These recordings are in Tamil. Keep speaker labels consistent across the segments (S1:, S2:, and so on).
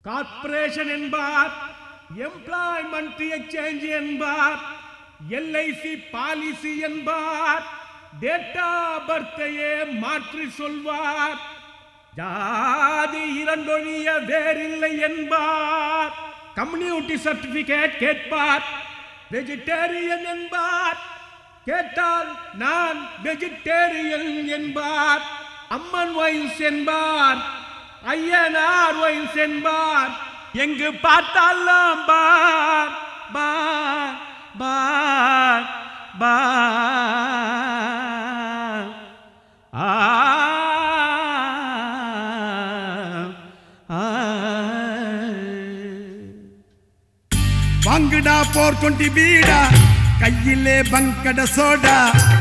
S1: கார்ப்பரேஷன் என்பார் எம்ப்ளாய்மெண்ட் எக்ஸ்சேஞ்ச் என்பார் எல்ஐசி பாலிசி என்பார் டேட்டா பர்த்தையே மாற்றி சொல்வார் ஜாதி இரண்டொழிய வேறில்லை என்பார் கம்யூனிட்டி சர்டிபிகேட் கேட்பார் வெஜிடேரியன் என்பார் கேட்டால் நான் வெஜிடேரியன் என்பார் அம்மன் வைன்ஸ் என்பார் ஐயனார் வைன்ஸ் என்பார் எங்கு பார்த்தாலும் பார் பார் பார் பார் ஆ ஆ
S2: வாங்குடா போர் கொண்டி வீடா கையிலே பங்கட சோடா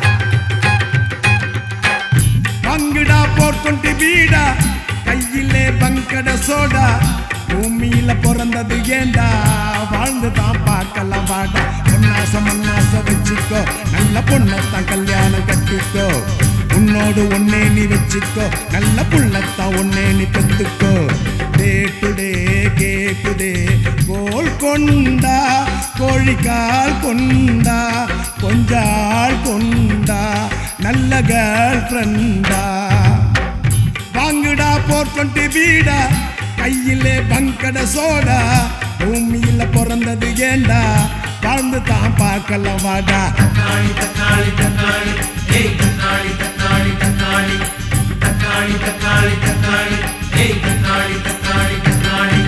S2: வாங்குடா போர் கொண்டி வீடா கையிலே பங்கட சோடா பூமியில பிறந்தது ஏண்டா வாழ்ந்து தான் பார்க்கலாம் வாடா பொன்னாச மண்ணாச வச்சுக்கோ நல்ல பொண்ணத்தான் கல்யாணம் கட்டிக்கோ உன்னோடு ஒன்னே நீ வச்சுக்கோ நல்ல புள்ளத்தான் ஒன்னே நீ பெத்துக்கோ டே டுடே கேக்குதே கோல் கொண்டா கோழிக்கால் கொண்டா கொஞ்சாள் கொண்டா நல்ல கேர்ள் ஃப்ரெண்டா வாங்குடா போர் கொண்டு வீடா கையிலே பங்கட சோடா பூமியில பிறந்தது ஏண்டா வாழ்ந்து தான் பார்க்கலாம் வாடா
S3: தக்காளி தக்காளி தக்காளி ஏய் தக்காளி தக்காளி தக்காளி தக்காளி தக்காளி தக்காளி ஏய் தக்காளி தக்காளி தக்காளி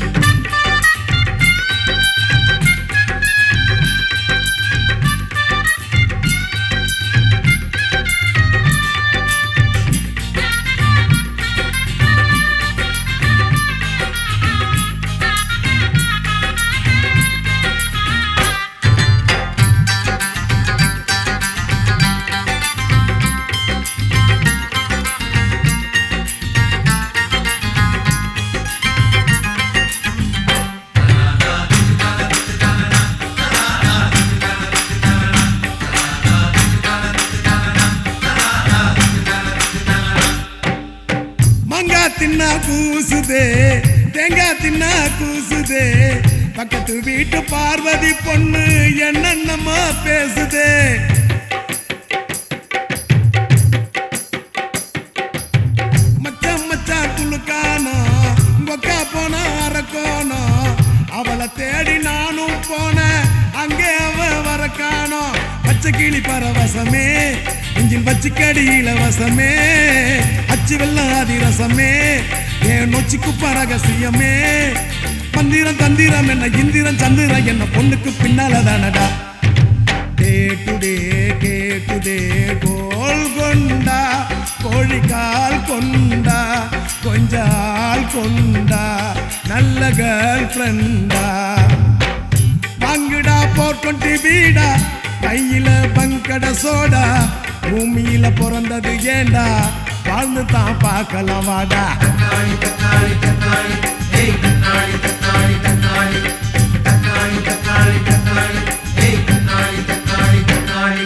S2: மாங்காய் தின்னா கூசுதே தேங்காய் தின்னா கூசுதே பக்கத்து வீட்டு பார்வதி பொண்ணு என்னென்னமோ பேசுதே மச்சான் மச்சான் துளுக்கானோ கொக்கா போனா அரக்கோனோ அவளை தேடி நானும் போனேன் அங்கே அவ வர காணோம் பச்சை கிளி பரவசமே இஞ்சின் பச்சைக்கடி இலவசமே அச்சு வெள்ளம் அதிரசமே என் நொச்சிக்கு பரகசியமே மந்திரம் தந்திரம் என்ன இந்திரம் சந்திரம் என்ன பொண்ணுக்கு பின்னால தானடா கேட்டுடே கேட்டுடே கோல் கொண்டா கோழிக்கால் கொண்டா கொஞ்சால் கொண்டா நல்ல கேர்ள் ஃப்ரெண்டா வாங்குடா போர் கொண்டு வீடா கையில பங்கட சோடா பூமியில பிறந்தது ஏண்டா வாழ்ந்து தான் பார்க்கலாம் வாடா
S3: தக்காளி தக்காளி தக்காளி ஏய் தக்காளி தக்காளி தக்காளி தக்காளி தக்காளி தக்காளி ஏய் தக்காளி தக்காளி தக்காளி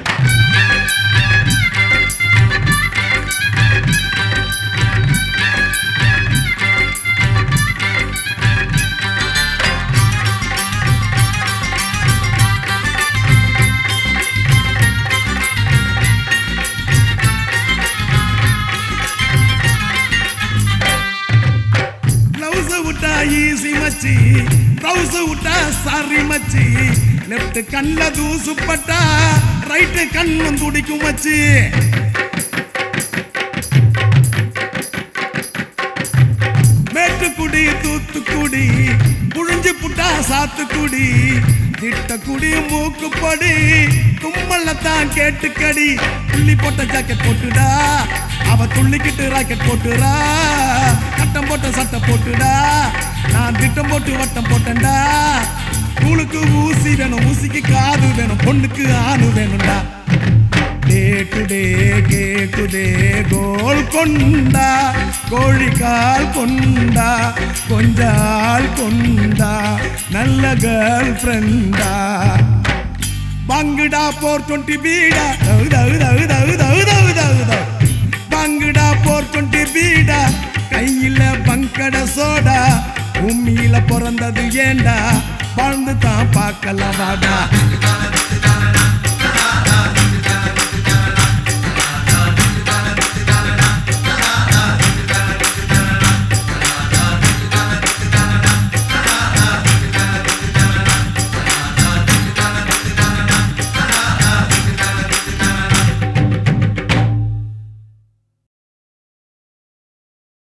S2: பிளவுஸ் விட்டா ஈசி மச்சி பிளவுஸ் விட்டா சாரி மச்சி லெஃப்ட் கண்ல தூசு பட்டா ரைட்டு கண்ணும் துடிக்கும் மச்சி மேட்டுக்குடி தூத்துக்குடி புழிஞ்சு புட்டா சாத்துக்குடி திட்டக்குடி மூக்குப்படி தும்மல்லத்தான் கேட்டுக்கடி புள்ளி போட்ட ஜாக்கெட் போட்டுடா அவ துள்ளிக்கிட்டு ராக்கெட் போட்டுடா கட்டம் போட்ட சட்டை போட்டுடா நான் திட்டம் போட்டு வட்டம் போட்டேன்டா தூளுக்கு ஊசி வேணும் ஊசிக்கு காது வேணும் பொண்ணுக்கு ஆணு வேணும்டா கேக்குதே கேக்குதே கோல் கொண்டா கோழிக்கால் கொண்டா கொஞ்சால் கொண்டா நல்ல கேர்ள் ஃப்ரெண்டா பங்குடா போர் டுவெண்ட்டி பீடா தவு தவு தவு தவு தவு தவு தவு தவு பங்குடா போர் டுவெண்ட்டி பீடா கையில பங்கட சோடா பிறந்தது ஏண்டா வாழ்ந்து தான் பார்க்கலாம் வாடா